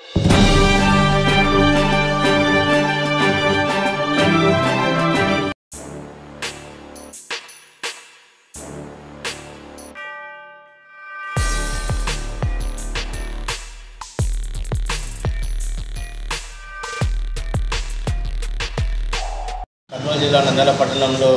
కర్నూలు జిల్లా నంద్యాల పట్టణంలో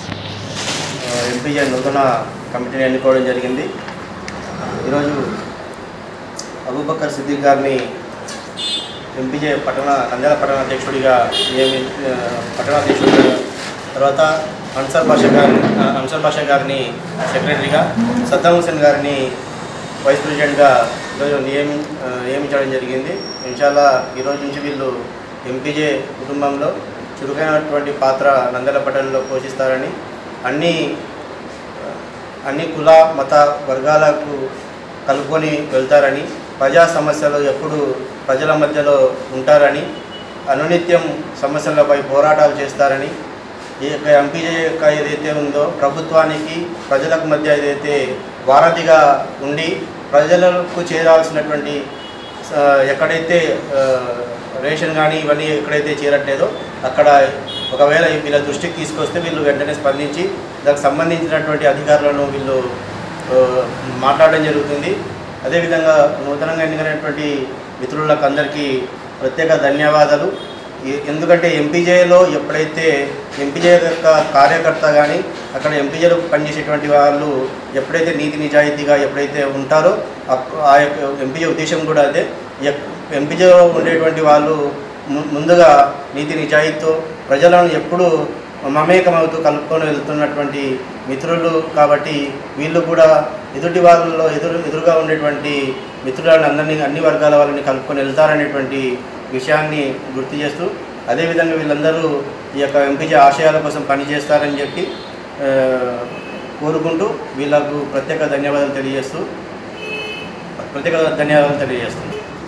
ఆ, ఎంపీఏ నూతన కమిటీని ఎన్నుకోవడం జరిగింది ఈరోజు అబూబక్కర్ సిద్దిక్ గారిని ఎంపీజే పట్టణ నంద్యాల పట్టణ అధ్యక్షుడిగా నియమి ఆ, పట్టణ అధ్యక్షుడిగా తర్వాత అన్సర్ బాషా గారిని ఆ, అన్సర్ బాషా గారిని సెక్రటరీగా సద్దాం హుసేన్ గారిని వైస్ ప్రెసిడెంట్గా ఈరోజు నియమి ఆ, నియమించడం జరిగింది ఇన్షాల్లా ఈరోజు నుంచి వీళ్ళు ఎంపీజే కుటుంబంలో చురుకైనటువంటి పాత్ర నందల పట్టణంలో పోషిస్తారని అన్ని అన్ని కుల మత వర్గాలకు కలుపుకొని వెళ్తారని ప్రజా సమస్యలు ఎప్పుడు ప్రజల మధ్యలో ఉంటారని అనునిత్యం సమస్యలపై పోరాటాలు చేస్తారని ఈ యొక్క ఎంపీజే యొక్క ఏదైతే ఉందో ప్రభుత్వానికి ప్రజలకు మధ్య ఏదైతే వారధిగా ఉండి ప్రజలకు చేరాల్సినటువంటి ఆ, ఎక్కడైతే ఆ, రేషన్ కానీ ఇవన్నీ ఎక్కడైతే చేరట్లేదో అక్కడ ఒకవేళ వీళ్ళ దృష్టికి తీసుకొస్తే వీళ్ళు వెంటనే స్పందించి దానికి సంబంధించినటువంటి అధికారులను వీళ్ళు ఆ, మాట్లాడడం జరుగుతుంది అదేవిధంగా నూతనంగా ఎన్నికైనటువంటి మిత్రులకు అందరికీ ప్రత్యేక ధన్యవాదాలు ఈ- ఎందుకంటే ఎంపీజేలో ఎప్పుడైతే ఎంపీజే యొక్క కార్యకర్త కానీ అక్కడ ఎంపీజేలో పనిచేసేటువంటి వాళ్ళు ఎప్పుడైతే నీతి నిజాయితీగా ఎప్పుడైతే ఉంటారో అప్- ఆ యొక్క ఎంపీజే ఉద్దేశం కూడా అదే ఎంపీజేలో ఉండేటువంటి వాళ్ళు ము- ముందుగా నీతి నిజాయితీతో ప్రజలను ఎప్పుడు మమేకమవుతూ కలుపుకొని వెళ్తున్నటువంటి మిత్రులు కాబట్టి వీళ్ళు కూడా ఎదుటి వాళ్ళలో ఎదురు ఎదురుగా ఉండేటువంటి మిత్రులను అందరినీ అన్ని వర్గాల వాళ్ళని కలుపుకొని వెళ్తారనేటువంటి విషయాన్ని గుర్తు చేస్తూ అదేవిధంగా వీళ్ళందరూ ఈ యొక్క ఎంపీజీ ఆశయాల కోసం పనిచేస్తారని చెప్పి ఆ, కోరుకుంటూ వీళ్ళకు ప్రత్యేక ధన్యవాదాలు తెలియజేస్తూ ప్రత్యేక ధన్యవాదాలు తెలియజేస్తుంది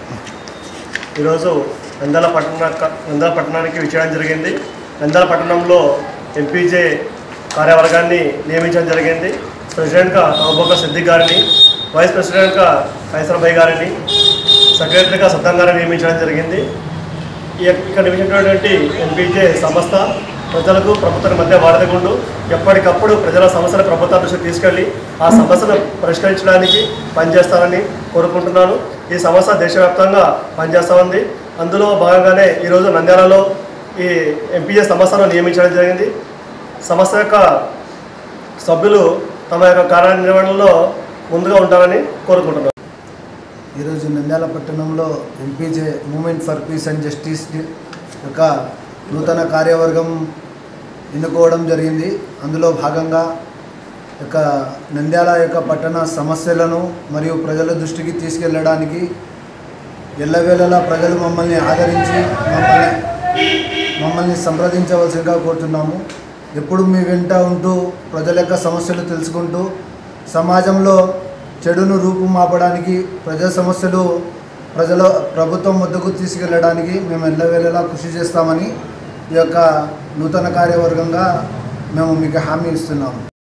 ఈరోజు నంద్యాల పట్టణ నంద్యాల పట్టణానికి విచ్చేయడం జరిగింది నంద్యాల పట్టణంలో ఎంపీజే కార్యవర్గాన్ని నియమించడం జరిగింది ప్రెసిడెంట్గా అవబోక సిద్దిక్ గారిని వైస్ ప్రెసిడెంట్గా కైసర్ భాయ్ గారిని సెక్రటరీగా సత్తం గారిని నియమించడం జరిగింది ఈ యొక్క- ఇక్కడ నియమించినటువంటి ఎంపీజే సంస్థ ప్రజలకు ప్రభుత్వం మధ్య వారధిగుండు ఎప్పటికప్పుడు ప్రజల సమస్యల ప్రభుత్వం దృష్టికి తీసుకెళ్లి ఆ సమస్యను పరిష్కరించడానికి పనిచేస్తారని కోరుకుంటున్నాను ఈ సమస్య దేశవ్యాప్తంగా పనిచేస్తూ ఉంది అందులో భాగంగానే ఈరోజు నంద్యాలలో ఈ ఎంపీజే సంస్థను నియమించడం జరిగింది సంస్థ యొక్క సభ్యులు తమ యొక్క కార్యనిర్వహణలో ముందుగా ఉంటారని కోరుకుంటున్నాను ఈరోజు నంద్యాల పట్టణంలో MPJ movement for peace and justice యొక్క నూతన కార్యవర్గం ఎన్నుకోవడం జరిగింది అందులో భాగంగా యొక్క నంద్యాల యొక్క పట్టణ సమస్యలను మరియు ప్రజల దృష్టికి తీసుకెళ్ళడానికి ఎల్లవేళలా ప్రజలు మమ్మల్ని ఆదరించి మమ్మల్ని మమ్మల్ని సంప్రదించవలసిందిగా కోరుతున్నాము ఎప్పుడు మీ వెంట ఉంటూ ప్రజల యొక్క సమస్యలు తెలుసుకుంటూ సమాజంలో చెడును రూపుమాపడానికి ప్రజా సమస్యలు ప్రజల ప్రభుత్వం వద్దకు తీసుకెళ్ళడానికి మేము ఎల్లవేళలా కృషి చేస్తామని ఈ యొక్క నూతన కార్యవర్గంగా మేము మీకు హామీ ఇస్తున్నాము